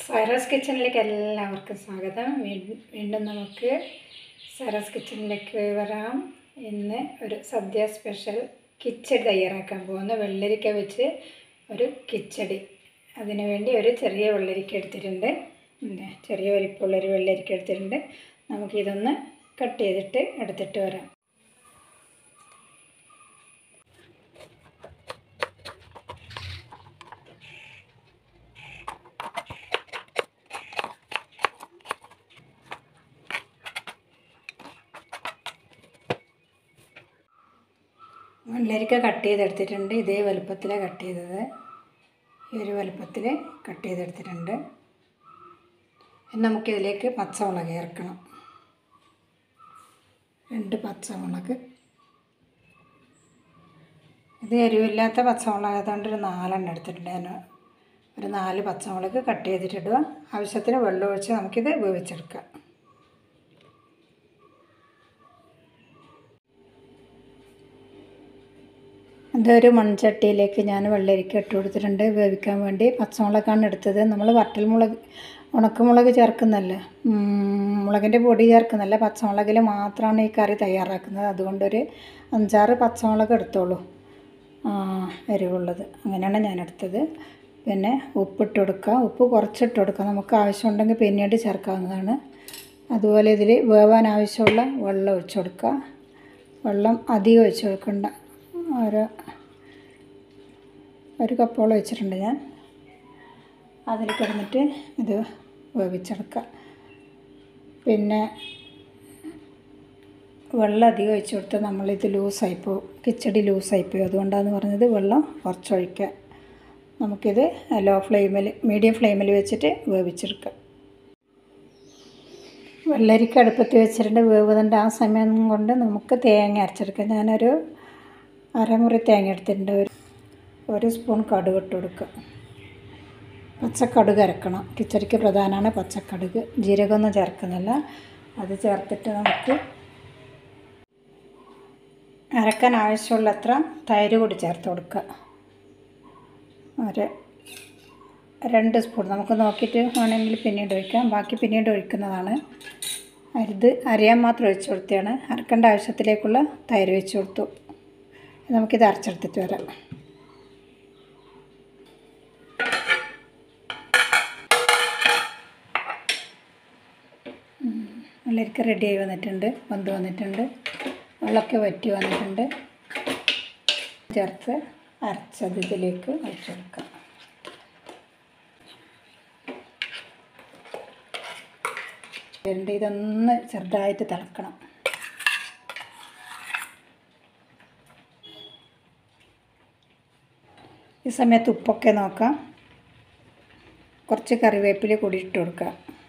Cyrus കിച്ചണിലേക്ക് എല്ലാവർക്കും സ്വാഗതം വീ- വീണ്ടും നമുക്ക് സൈറസ് കിച്ചണിലേക്ക് വരാം ഇന്ന് ഒരു സദ്യ സ്പെഷ്യൽ കിച്ചടി തയ്യാറാക്കാൻ പോകുന്നു വെള്ളരിക്ക വെച്ച് ഒരു കിച്ചടി അതിനു വേണ്ടി ഒരു ചെറിയ വെള്ളരിക്ക എടുത്തിട്ടുണ്ട് പിന്നെ ചെറിയ വലിപ്പമുള്ളൊരു വെള്ളരിക്ക എടുത്തിട്ടുണ്ട് നമുക്കിതൊന്ന് കട്ട് ചെയ്തിട്ട് എടുത്തിട്ട് വരാം വെള്ളരിക്ക കട്ട് ചെയ്തെടുത്തിട്ടുണ്ട് ഇതേ വലുപ്പത്തിലാണ് കട്ട് ചെയ്തത് ഈ ഒരു വലുപ്പത്തിൽ കട്ട് ചെയ്തെടുത്തിട്ടുണ്ട് ഇനി നമുക്കിതിലേക്ക് പച്ചമുളക് ചേർക്കണം രണ്ട് പച്ചമുളക് ഇത് എരിവില്ലാത്ത പച്ചമുളക് ആയതുകൊണ്ട് ഒരു നാലെണ്ണം എടുത്തിട്ടുണ്ട് ഞാൻ ഒരു നാല് പച്ചമുളക് കട്ട് ചെയ്തിട്ടിടുക ആവശ്യത്തിന് വെള്ളം ഒഴിച്ച് നമുക്കിത് വേവിച്ചെടുക്കാം ഇതൊരു മൺചട്ടിയിലേക്ക് ഞാൻ വെള്ളരിക്ക ഇട്ട് കൊടുത്തിട്ടുണ്ട് വേവിക്കാൻ വേണ്ടി പച്ചമുളകാണ് എടുത്തത് നമ്മൾ വറ്റൽമുളക് ഉണക്കമുളക് ചേർക്കുന്നല്ല മുളകിൻ്റെ പൊടി ചേർക്കുന്നല്ല പച്ചമുളകിൽ മാത്രമാണ് ഈ കറി തയ്യാറാക്കുന്നത് അതുകൊണ്ടൊരു അഞ്ചാറ് പച്ചമുളക് എടുത്തോളൂ ആ, എരിവുള്ളത് അങ്ങനെയാണ് ഞാൻ എടുത്തത് പിന്നെ ഉപ്പിട്ട് കൊടുക്കുക ഉപ്പ് കുറച്ചിട്ട് കൊടുക്കുക നമുക്ക് ആവശ്യമുണ്ടെങ്കിൽ പിന്നീട് ചേർക്കാവുന്നതാണ് അതുപോലെ ഇതിൽ വേവാൻ ആവശ്യമുള്ള വെള്ളം ഒഴിച്ച് കൊടുക്കുക വെള്ളം അധികം ഒഴിച്ച് കൊടുക്കണ്ട ഒരു ഒരു കപ്പോളം വെച്ചിട്ടുണ്ട് ഞാൻ അതിൽ കിടന്നിട്ട് ഇത് വേവിച്ചെടുക്കുക പിന്നെ വെള്ളം അധികം ഒഴിച്ച് കൊടുത്താൽ നമ്മളിത് ലൂസായി പോകും കിച്ചടി ലൂസായി പോകും അതുകൊണ്ടാണ് പറഞ്ഞത് വെള്ളം കുറച്ചൊഴിക്കുക നമുക്കിത് ലോ ഫ്ലെയിമിൽ മീഡിയം ഫ്ലെയിമിൽ വെച്ചിട്ട് വേവിച്ചെടുക്കാം വെള്ളരിക്ക അടുപ്പത്ത് വെച്ചിട്ടുണ്ട് വേവുന്നുണ്ട് ആ സമയം കൊണ്ട് നമുക്ക് തേങ്ങ അരച്ചെടുക്കാം ഞാനൊരു അരമുറി തേങ്ങ എടുത്തിട്ടുണ്ട് ഒരു ഒരു സ്പൂൺ കടുക് ഇട്ട് കൊടുക്കുക പച്ചക്കടുക് അരക്കണം കിച്ചടിക്ക് പ്രധാനമാണ് പച്ചക്കടുക് ജീരകമൊന്നും ചേർക്കുന്നില്ല അത് ചേർത്തിട്ട് നമുക്ക് അരക്കാൻ ആവശ്യമുള്ളത്ര തൈര് കൂടി ചേർത്ത് കൊടുക്കുക ഒരു രണ്ട് സ്പൂൺ നമുക്ക് നോക്കിയിട്ട് വേണമെങ്കിൽ പിന്നീട് ഒഴിക്കാം ബാക്കി പിന്നീട് ഒഴിക്കുന്നതാണ് ഇത് അരിയാൻ മാത്രം ഒഴിച്ചു കൊടുത്തതാണ് അരക്കേണ്ട ആവശ്യത്തിലേക്കുള്ള തൈര് വെച്ച് കൊടുത്തു നമുക്കിത് അരച്ചെടുത്തിട്ട് വരാം വെള്ളരിക്ക റെഡിയായി വന്നിട്ടുണ്ട് വന്ന് വന്നിട്ടുണ്ട് വെള്ളമൊക്കെ വറ്റി വന്നിട്ടുണ്ട് ചേർത്ത് അരച്ചത് ഇതിലേക്ക് ഒഴിച്ചെടുക്കാം രണ്ട് ഇതൊന്ന് ചെറുതായിട്ട് തിളക്കണം ഈ സമയത്ത് ഉപ്പൊക്കെ നോക്കാം കുറച്ച് കറിവേപ്പില കൂടി ഇട്ട് കൊടുക്കുക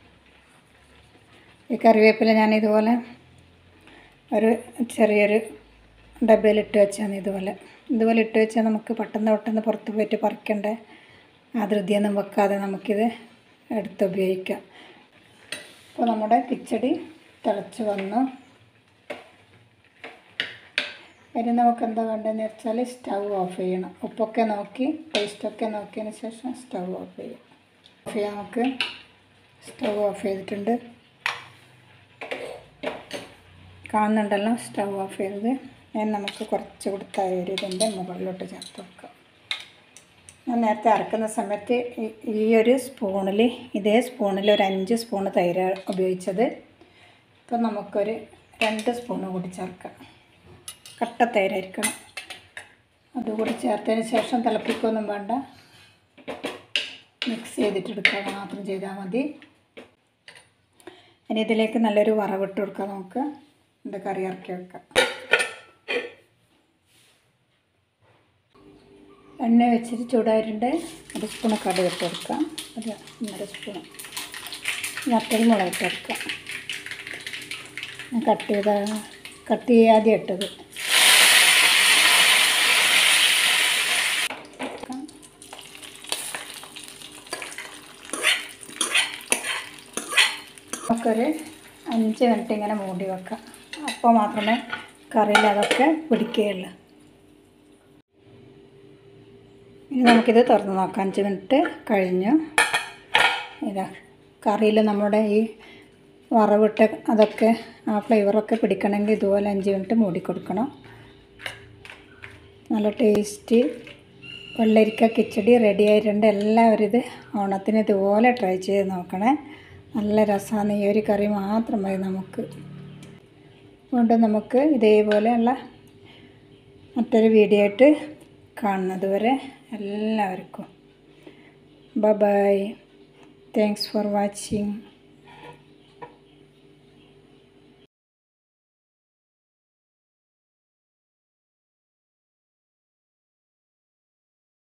ഈ കറിവേപ്പില ഞാൻ ഇതുപോലെ ഒരു ചെറിയൊരു ഡബയിൽ ഇട്ട് വെച്ചാണ് ഇതുപോലെ ഇതുപോലെ ഇട്ട് വെച്ചാൽ നമുക്ക് പെട്ടെന്ന് പെട്ടെന്ന് പുറത്ത് പോയിട്ട് പറിക്കേണ്ട ആ ധൃതിയൊന്നും വെക്കാതെ നമുക്കിത് എടുത്ത് ഉപയോഗിക്കാം അപ്പോൾ നമ്മുടെ കിച്ചടി തിളച്ച് വന്നു ഇനി നമുക്ക് എന്താ വേണ്ടതെന്ന് വെച്ചാൽ സ്റ്റൗ ഓഫ് ചെയ്യണം ഉപ്പൊക്കെ നോക്കി ടേസ്റ്റൊക്കെ നോക്കിയതിന് ശേഷം സ്റ്റൗ ഓഫ് ചെയ്യാം ഓഫ് ചെയ്യാം നമുക്ക് സ്റ്റൗ ഓഫ് ചെയ്തിട്ടുണ്ട് കാണുന്നുണ്ടല്ലോ സ്റ്റൗ ഓഫ് ചെയ്തത് ഞാൻ നമുക്ക് കുറച്ച് കൊടുത്ത ഒരു ഇതിൻ്റെ മുകളിലോട്ട് ചേർത്ത് വെക്കാം ഞാൻ നേരത്തെ അരക്കുന്ന സമയത്ത് ഈ- ഈ ഒരു സ്പൂണിൽ ഇതേ സ്പൂണിൽ ഒരു അഞ്ച് സ്പൂണ് തൈര് ഉപയോഗിച്ചത് ഇപ്പം നമുക്കൊരു രണ്ട് സ്പൂണ് കൂടി ചേർക്കാം കട്ട തൈരായിരിക്കണം അതുകൂടി ചേർത്തതിന് ശേഷം തിളപ്പിക്കൊന്നും വേണ്ട മിക്സ് ചെയ്തിട്ടെടുക്കുക മാത്രം ചെയ്താൽ മതി ഇനി ഇതിലേക്ക് നല്ലൊരു വറവിട്ട് കൊടുക്കാം നമുക്ക് ഇത് കറി ഇറക്കി വെക്കാം എണ്ണ വെച്ചിട്ട് ചൂടായിട്ടുണ്ട് ഒരു സ്പൂണ് കടുക് ഇട്ട് കൊടുക്കാം ഒരു ഒന്നര സ്പൂണ് വറ്റൽ മുളക് ഇട്ട് കൊടുക്കാം ഞാൻ കട്ട് ചെയ്ത കട്ട് ചെയ്യാതെ ഇട്ടത് നമുക്കൊരു അഞ്ച് മിനിറ്റ് ഇങ്ങനെ മൂടി വെക്കാം അപ്പോൾ മാത്രമേ കറിയിൽ അതൊക്കെ പിടിക്കുകയുള്ളൂ ഇനി നമുക്കിത് തുറന്ന് നോക്കാം അഞ്ച് മിനിറ്റ് കഴിഞ്ഞു ഇതാ കറിയിൽ നമ്മുടെ ഈ വറവിട്ട അതൊക്കെ ആ ഫ്ലേവറൊക്കെ പിടിക്കണമെങ്കിൽ ഇതുപോലെ അഞ്ച് മിനിറ്റ് മൂടി കൊടുക്കണം നല്ല ടേസ്റ്റ് വെള്ളരിക്ക കിച്ചടി റെഡി ആയിട്ടുണ്ട് എല്ലാവരും ഇത് ഓണത്തിന് ഇതുപോലെ ട്രൈ ചെയ്ത് നോക്കണേ നല്ല രസമാണ് ഈ ഒരു കറി മാത്രം മതി നമുക്ക് അതുകൊണ്ട് നമുക്ക് ഇതേപോലെയുള്ള മറ്റൊരു വീഡിയോ ആയിട്ട് കാണുന്നത് വരെ എല്ലാവർക്കും ബ ബൈ താങ്ക്സ് ഫോർ വാച്ചിങ്